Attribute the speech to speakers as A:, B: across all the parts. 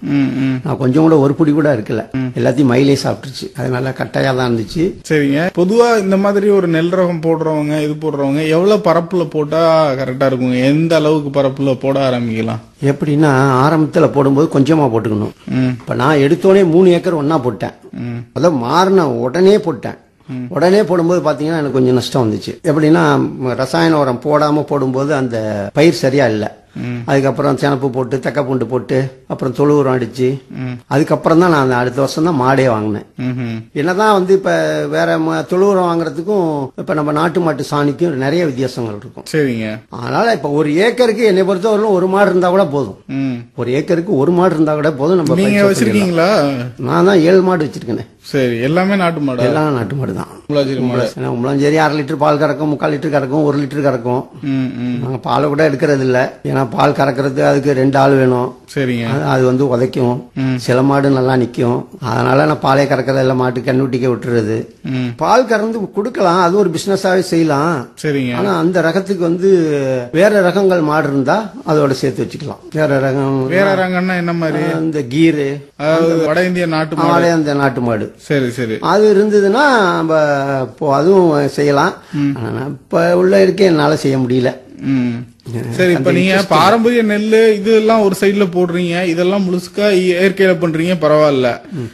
A: ம் ம்
B: நான் கொஞ்சம் கூட ஒரு புடி கூட இருக்கல எல்லாத்தையும் மயிலே சாப்பிட்டுருச்சு அது நல்லா கட்டையா தான் இருந்துச்சு
A: சரிங்க பொதுவா இந்த மாதிரி ஒரு நெல் ரகம் போடுறவங்க இது போடுறவங்க எவ்வளவு பரப்புல போட்டா கரெக்டா இருக்குங்க எந்த அளவுக்கு பரப்புல போட ஆரம்பிக்கலாம்
B: எப்படின்னா ஆரம்பத்துல போடும்போது கொஞ்சமா போட்டுக்கணும்
A: ம்
B: இப்ப நான் எடுத்தோடனே மூணு ஏக்கர் ஒண்ணா போட்டேன்
A: ம்
B: அதான் மாறின உடனே போட்டேன் உடனே போடும்போது பாத்தீங்கன்னா எனக்கு கொஞ்சம் நஷ்டம் வந்துச்சு எப்படின்னா ம், ரசாயன உரம் போடாம போடும்போது அந்த பயிர் சரியா இல்ல அதுக்கப்புறம் சினப்பு போட்டு தக்கப்பூண்டு போட்டு அப்புறம் தொழு உரம் அடிச்சு அதுக்கப்புறம் தான் நான் அந்த அடுத்த வருஷம் தான் மாடே வாங்கினேன்
A: ம்ஹும்.
B: என்னதான் வந்து இப்ப வேற ம- தொழு உரம் வாங்குறதுக்கும் இப்ப நம்ம நாட்டு மாட்டு சாணிக்கும் நிறைய வித்தியாசங்கள் இருக்கும்
A: சரிங்க
B: அதனால இப்ப ஒரு ஏக்கருக்கு என்னை பொறுத்தவரையிலும் ஒரு மாடு இருந்தா கூட போதும்
A: ம்
B: ஒரு ஏக்கருக்கு ஒரு மாடு இருந்தா கூட போதும் நம்ம
A: நீங்க
B: பயிர்
A: வச்சிருக்கீங்களா
B: நான் தான் ஏழு மாடு வச்சிருக்கேன்
A: சரி எல்லாமே நாட்டு மாடா
B: எல்லாம் நாட்டு மாடு தான்
A: முளாச்சிரி மாடு
B: ஏன்னா உம்பளஞ்சேரி அரை லிட்டர் பால் கறக்கும் முக்கால் லிட்டர் கறக்கும் ஒரு லிட்டர் கறக்கும்
A: ம் ம்
B: நாங்க பாலை கூட எடுக்கிறது இல்ல ஏன்னா பால் கறக்கிறது அதுக்கு ரெண்டு ஆள் வேணும்
A: சரிங்க
B: அது- அது வந்து உதைக்கும் சில மாடு நல்லா நிக்கும் அதனால நான் பாலே கறக்கிறது எல்லாம் மாட்டு கண்ணுட்டிக்க விட்டுறது
A: ம்
B: பால் கறந்து கொடுக்கலாம் அது ஒரு பிசினஸாவே செய்யலாம்
A: சரிங்க
B: ஆனா அந்த ரகத்துக்கு வந்து வேற ரகங்கள் மாடு இருந்தா அதோட சேர்த்து வச்சுக்கலாம் வேற ரகம்
A: வேற ரகம்னா என்ன மாதிரி
B: இந்த கீரு
A: அதாவது வட இந்திய நாட்டு மாடு
B: ஆளே அந்த நாட்டு மாடு
A: சரி சரி
B: அது இருந்ததுன்னா நம்ம இப்போ அதுவும் செய்யலாம் ஆனா நான் இப்ப உள்ள இருக்கே என்னால செய்ய முடியல
A: ம் சரி இப்ப நீங்க பாரம்பரிய நெல்லு இதெல்லாம் ஒரு சைடுல போடுறீங்க இதெல்லாம் முழுசுக்கா இயற்கையில பண்றீங்க பரவாயில்ல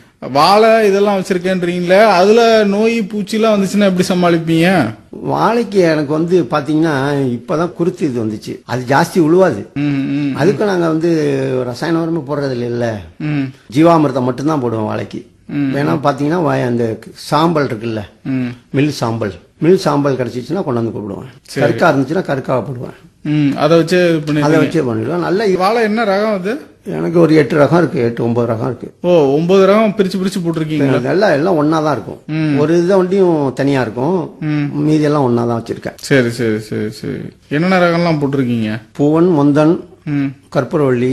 A: வாழை இதெல்லாம் வச்சிருக்கேன்றீங்களே அதுல நோய் பூச்சி எல்லாம் வந்துச்சுன்னா எப்படி சமாளிப்பீங்க
B: வாழைக்கு எனக்கு வந்து பாத்தீங்கன்னா இப்பதான் குருத்து இது வந்துச்சு அது ஜாஸ்தி உழுவாது
A: ம் ம்
B: அதுக்கு நாங்க வந்து ரசாயன உரமே போடுறது இல்ல
A: ம்
B: ஜீவாமிர்தம் மட்டும்தான் போடுவோம் வாழைக்கு வேணா பாத்தீங்கன்னா வய- அந்த சாம்பல் இருக்குல்ல
A: ம்
B: மில் சாம்பல் மில் சாம்பல் கிடைச்சிச்சுன்னா கொண்டு வந்து போடுவேன் கருக்கா இருந்துச்சுன்னா கருக்காவை போடுவேன்
A: ம் அதை வச்சு இது பண்ணி
B: அதை வச்சே பண்ணிடுவேன் நல்ல
A: வாழை என்ன ரகம் அது
B: எனக்கு ஒரு எட்டு ரகம் இருக்கு எட்டு ஒன்பது ரகம் இருக்கு
A: ஓ ஒன்பது ரகம் பிரிச்சு பிரிச்சு போட்டிருக்கீங்க
B: எல்லாம் எல்லாம் ஒன்னா தான் இருக்கும் ஒரு இதை வண்டியும் தனியா இருக்கும் மீதி எல்லாம் ஒன்னா தான் வச்சிருக்கேன்
A: சரி சரி சரி சரி என்னென்ன ரகம்லாம் போட்டிருக்கீங்க
B: பூவன் முந்தன்
A: ம்
B: கற்பூரவள்ளி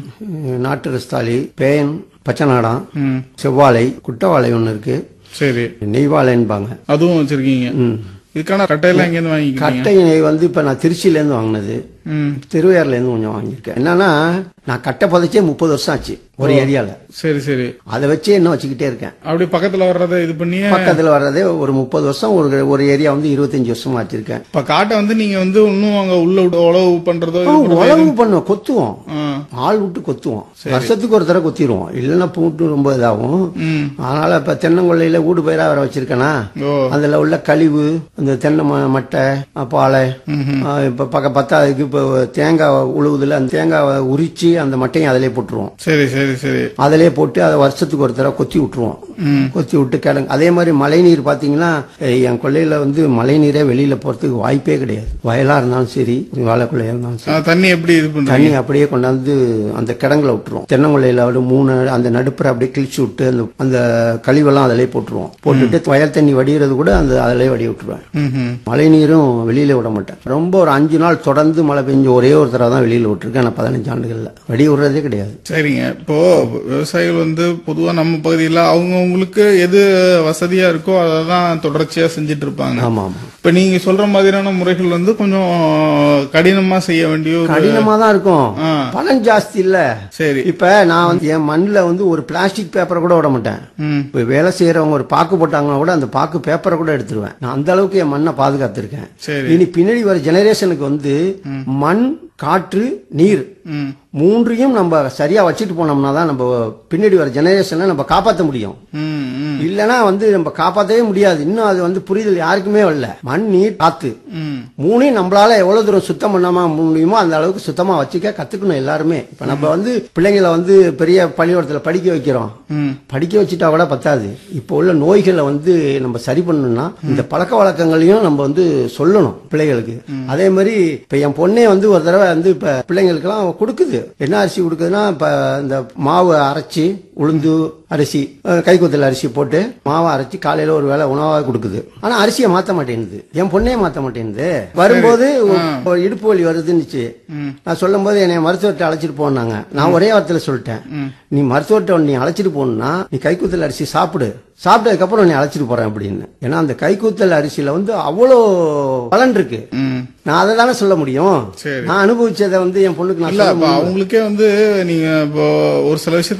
B: நாட்டு ரஸ்தாளி பேயன் பச்சைநாடம்
A: ம்
B: செவ்வாழை குட்டவாழை ஒன்று இருக்கு
A: சரி
B: நெய்வாழைன்பாங்க
A: அதுவும் வச்சிருக்கீங்க
B: ம்.
A: இதுக்கான கட்டையெல்லாம் எங்கேருந்து வாங்கிக்கிறீங்க
B: கட்டை நெய் வந்து இப்ப நான் திருச்சியில இருந்து வாங்கினது
A: ம்
B: திருவையாறுல இருந்து கொஞ்சம் வாங்கியிருக்கேன் என்னன்னா நான் கட்டை புதைச்சே முப்பது வருஷம் ஆச்சு ஒரு ஏரியால
A: சரி சரி
B: அதை வச்சே இன்னும் வச்சுக்கிட்டே இருக்கேன்
A: அப்படி பக்கத்துல வர்றதை இது பண்ணி
B: பக்கத்துல வர்றதே ஒரு முப்பது வருஷம் ஒரு ஒரு ஏரியா வந்து இருபத்தஞ்சு வருஷமா வச்சிருக்கேன்
A: இப்ப காட்டை வந்து நீங்க வந்து இன்னும் அங்க உள்ள விட்டு உழவு பண்றதோ இது பண்றதோ
B: உழவு பண்ணுவோம் கொத்துவோம்
A: ஆ.
B: ஆள் விட்டு கொத்துவோம் வருஷத்துக்கு ஒரு தடவை கொத்திடுவோம் இல்லைன்னா பூட்டு ரொம்ப இதாகும்
A: ம்
B: அதனால இப்ப தென்னங்கொள்ளையில ஊடு பயிரா வர வச்சிருக்கேனா
A: ஓ
B: அதுல உள்ள கழிவு இந்த தென்னை ம- மட்டை அஹ், பாலை அஹ், இப்ப பக்க பத்தாவதுக்கு இப்ப தேங்காய் உழுவுதுல அந்த தேங்காவை உரிச்சு அந்த மட்டையும் அதிலே போட்டுருவோம்
A: சரி சரி சரி
B: அதிலே போட்டு அதை வருஷத்துக்கு ஒரு தடவை கொத்தி விட்டுருவோம்
A: ம்
B: கொத்தி விட்டு கிடங்கு அதே மாதிரி மழைநீர் பாத்தீங்கன்னா அஹ், என் கொள்ளையில வந்து மழைநீரே வெளியில போறதுக்கு வாய்ப்பே கிடையாது வயலா இருந்தாலும் சரி வாழைக்குள்ளையா இருந்தாலும் சரி
A: ஆ, தண்ணி எப்படி இது பண்றீங்க
B: தண்ணி அப்படியே கொண்டாந்து அந்த கிடங்குல விட்டுருவோம் தென்னங்குள்ளையில ஒரு மூணு அந்த நடுப்புற அப்படியே கிழிச்சு விட்டு அந்த அந்த கழிவெல்லாம் அதிலே போட்டுருவோம் போட்டுட்டு வயல் தண்ணி வடிகிறது கூட அந்த அதிலே வடி விட்டுருவேன்
A: ம்ஹும்.
B: மழை நீரும் வெளியில விட மாட்டேன் ரொம்ப ஒரு அஞ்சு நாள் தொடர்ந்து மழை பெஞ்சு ஒரே ஒரு தடவை தான் வெளியில விட்டுருக்கேன் நான் பதினஞ்சு ஆண்டுகள்ல வடி விடுறதே கிடையாது
A: சரிங்க இப்போ விவசாயிகள் வந்து பொதுவா நம்ம பகுதியில அவங்கவுங்களுக்கு எது வசதியா இருக்கோ அதை தான் தொடர்ச்சியா செஞ்சுட்டு இருப்பாங்க
B: ஆமா ஆமா
A: இப்ப நீங்க சொல்ற மாதிரியான முறைகள் வந்து கொஞ்சம் கடினமா செய்ய வேண்டிய ஒரு
B: கடினமா தான் இருக்கும்
A: ஆ.
B: பலன் ஜாஸ்தி இல்ல
A: சரி
B: இப்ப நான் வந்து என் மண்ணுல வந்து ஒரு பிளாஸ்டிக் பேப்பரை கூட விட மாட்டேன்
A: ம்
B: இப்ப வேலை செய்யறவங்க ஒரு பாக்கு போட்டாங்கன்னா கூட அந்த பாக்கு பேப்பரை கூட எடுத்துருவேன் நான் அந்த அளவுக்கு என் மண்ணை பாதுகாத்திருக்கேன்
A: சரி
B: இனி பின்னாடி வர ஜெனரேஷனுக்கு வந்து மண் காற்று நீர்
A: ம்
B: மூன்றையும் நம்ம சரியா வச்சுட்டு போனோம்னா தான் நம்ம பின்னாடி வர ஜெனரேஷனை நம்ம காப்பாற்ற முடியும்
A: ம் ம்
B: இல்லனா வந்து நம்ம காப்பாற்றவே முடியாது இன்னும் அது வந்து புரிதல் யாருக்குமே வரல மண் நீர் காத்து
A: ம்
B: மூணையும் நம்மளால எவ்வளவு தூரம் சுத்தம் பண்ணாம முடியுமோ அந்த அளவுக்கு சுத்தமா வச்சுக்க கத்துக்கணும் எல்லாருமே இப்ப நம்ம வந்து பிள்ளைங்களை வந்து பெரிய பள்ளிக்கூடத்துல படிக்க வைக்கிறோம்
A: ம்
B: படிக்க வச்சுட்டா கூட பத்தாது இப்போ உள்ள நோய்களை வந்து நம்ம சரி பண்ணணும்னா இந்த பழக்க வழக்கங்களையும் நம்ம வந்து சொல்லணும் பிள்ளைகளுக்கு அதே மாதிரி இப்ப என் பொண்ணே வந்து ஒரு தடவை வந்து இப்ப பிள்ளைங்களுக்கெல்லாம் கொடுக்குது என்ன அரிசி கொடுக்குதுன்னா இப்ப இந்த மாவு அரைச்சி உளுந்து அரிசி அஹ், கைக்குத்தல் அரிசி போட்டு மாவை அரைச்சி காலையில ஒரு வேளை உணவாக கொடுக்குது ஆனா அரிசியை மாத்த மாட்டேங்குது என் பொண்ணே மாத்த மாட்டேங்குது வரும்போது ஒரு- ஒரு இடுப்பு வலி வருதுன்னுச்சு நான் சொல்லும் போது என்னை மருத்துவர்கிட்ட அழைச்சிட்டு போனாங்க நான் ஒரே வார்த்தையில சொல்லிட்டேன் நீ மருத்துவர்கிட்ட நீ அழைச்சிட்டு போகணும்னா நீ கைக்குத்தல் அரிசி சாப்பிடு சாப்பிட்டதுக்கு அப்புறம் நீ அழைச்சிட்டு போறேன் அப்படின்னு ஏன்னா அந்த கைக்குத்தல் அரிசியில வந்து அவ்வளோ பலன் இருக்கு
A: ம்
B: நான் அதை தானே சொல்ல முடியும்
A: சரி.
B: நான் அனுபவிச்சதை வந்து என் பொண்ணுக்கு நான்
A: இல்ல
B: சொல்ல
A: அப்ப அவங்களுக்கே வந்து நீங்க இப்போ ஒரு சில விஷயத்த